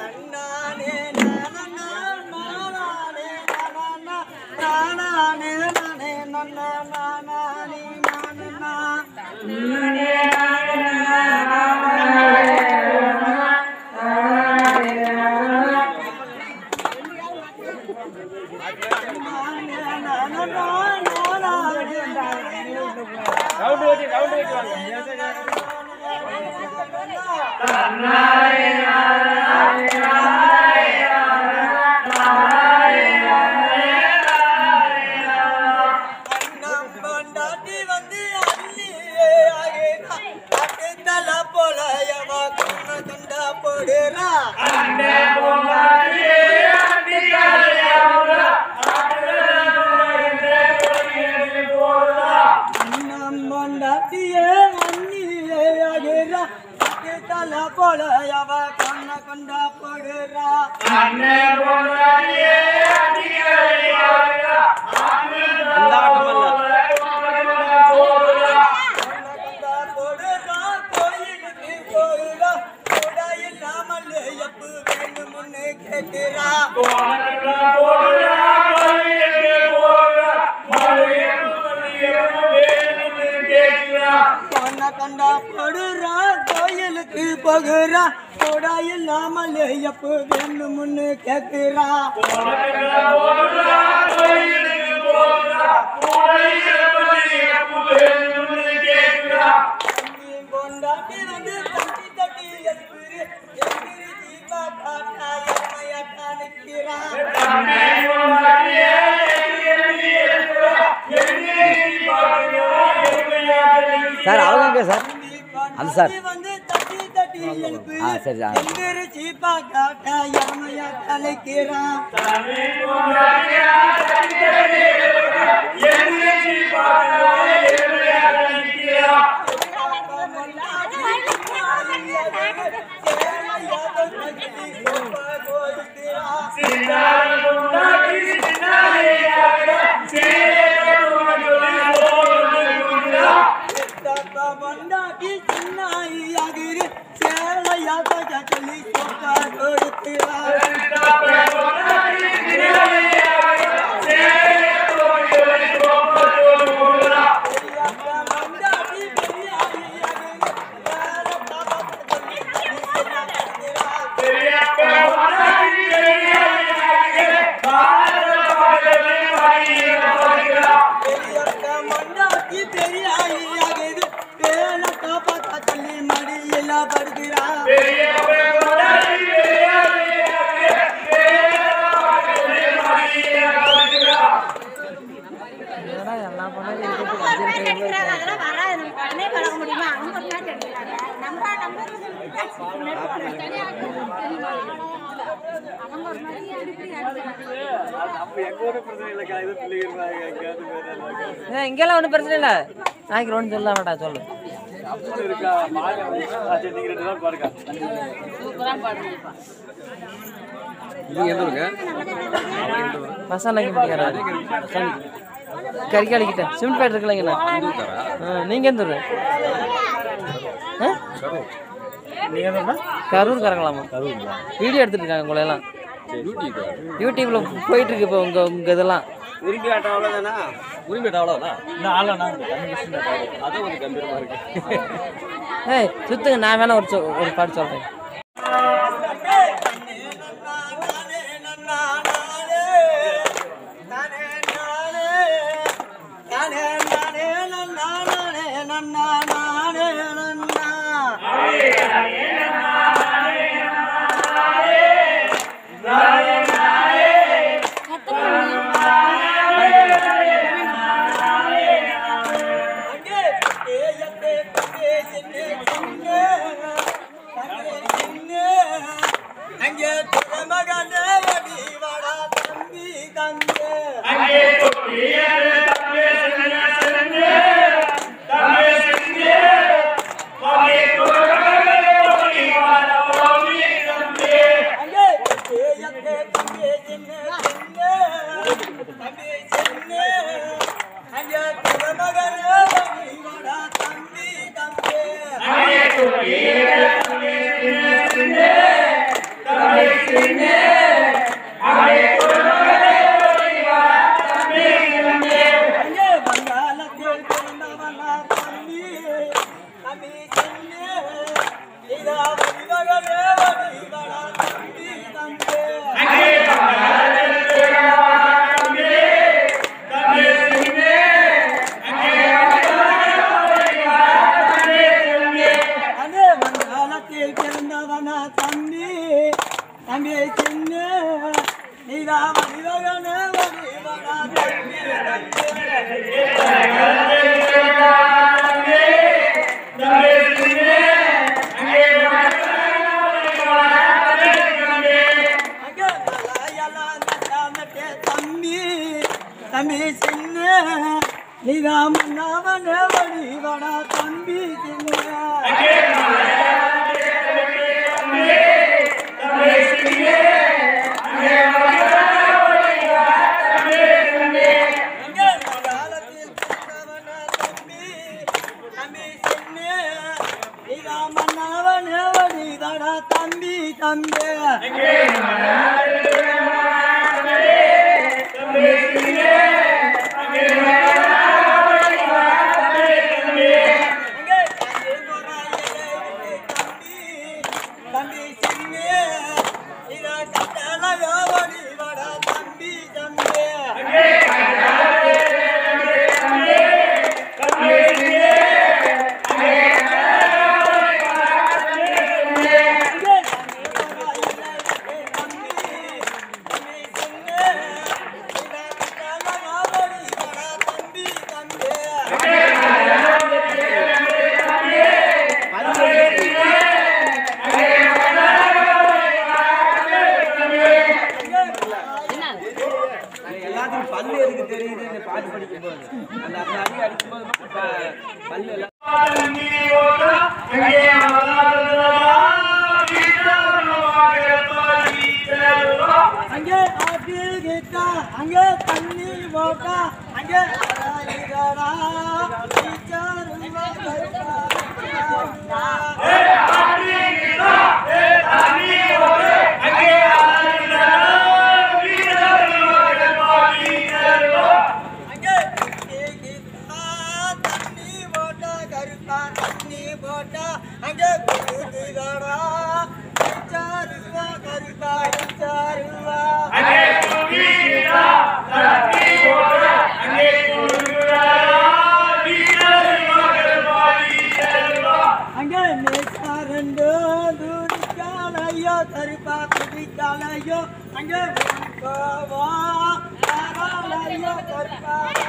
நன்னானே நானா நானானே நானா நானானே நானே நன்னா நானானே நானா நம்பண்டாட்டி வந்து அள்ளியே ஆகினா தல போல எவ கண்ண கண்டா போடுறா நம்பண்டாட்டியே அள்ளியே ஆகினா தல போல எவ கண்ண கண்டா போடுறா கண்டா போடுறா கோயிலுக்கு போடுறா கூட இல்லாமல் எப்ப வேணும்னு கேட்கிறா பொண்ண கண்டா போடுறா கோயிலுக்கு போகிறா கூட இல்லாமல் எப்ப வேணும்னு கேட்கிறா கொண்டாட்டி வந்து தட்டி தட்டி எழுப்புரு எந்திரி ஜீவா பாட்டா எம்மையாட்டா நிற்கிறா சார் அவங்க எங்க சார் அந்த சார். வந்து தட்டி தட்டி எழுப்புரு ஆ, சரி, ஆ. எந்திரி ஜீவா காட்டா எம்மையாட்டா நிற்கிறா கொண்டாட்டி சின்னாயியாகிரு சேலையா பஜா சொல்லி சொக்கா கொடுக்கிறார் கொண்டாட்டி பெரியாயியாகிரு சேலையா பஜா சொல்லி சொக்கா கொடுக்கிறார் பெரியப்ப மண்டாட்டி பெரியாயியாகிரு வேலை காப்பாத்தா சொல்லி மடியில படுகிறார் அதெல்லாம் வராது நம்ம உடனே பழக முடியுமா அவங்க ஒரு நாள் எடுக்கிறாங்க நம்ம நம்ம அவங்க ஒரு மாதிரி அனுப்பி ஏன் இங்கெல்லாம் ஒன்றும் பிரச்சனை இல்லை நாய்க்கு ஒன்றும் சொல்லலாம் வேண்டாம் சொல்லு மசாலா கறிக்காளி கிட்ட சிமெண்ட் பேட் இருக்குல்லங்கண்ணா ஆ, நீங்க எந்த ஊரு ஆ? கரூர் கரங்களாமா வீடியோ எடுத்துட்டு இருக்காங்க உங்களை எல்லாம் யூடியூப்ல போயிட்டு இருக்கு இப்போ உங்க உங்க இதெல்லாம் உரிமை ஆட்டம் அவ்வளோதானா உரிமை ஆட்டம் அவ்வளோதானா இன்னும் ஆளண்ணா அதான் கொஞ்சம் கம்பீரமாக இருக்கு ஏய் சுத்துங்க நான் வேணா ஒரு சொ- ஒரு பாட்டு சொல்றேன் அங்கே மகனே வடி வாடா தம்பி தங்கே அங்கே எங்கே தங்கே சின்ன சின்ன தம்பி சின்ன அங்கே மகனே வடி வாடா தம்பி தங்கே Thank தம்பி தம்பி சின்ன நீதா மனிதகனே வடிவடா தம்பி தம்பி தம்பி தம்பி சின்ன நீதாம் நாமன வடிவடா தம்பி சின்ன காலத்தில் பிறந்தவன தம்பி தம்பி சின்ன நீதாம் நாமன வடிவடா தம்பி தம்பி தம்பி சின்ன இத கட்டளையோடி வட தம்பி தம்பி தம்பி தம்பி எல்லாத்துக்கும் பல்லு எதுக்கு தெரியுது இந்த பாட்டு படிக்கும் போது அந்த அந்த அடி அடிக்கும் போது மட்டும் ப- பல்லு எல்லாம் அங்கே ஆட்டு கேட்டா அங்கே தண்ணி போட்டா அங்கே அழகிடடா, டீச்சருமா கருப்பா. அங்கே குட்டி கிட்டா, தண்ணி போட்டா கருப்பா தண்ணி போட்டா அங்கே குடுக்குதடா, டீச்சருமா கருப்பா டீச்சருமா. அங்கே நேசாரண்டோ தூரிக்காலையோ கருப்பா குடிக்காலையோ அங்கே போவா தாராளையோ கருப்பா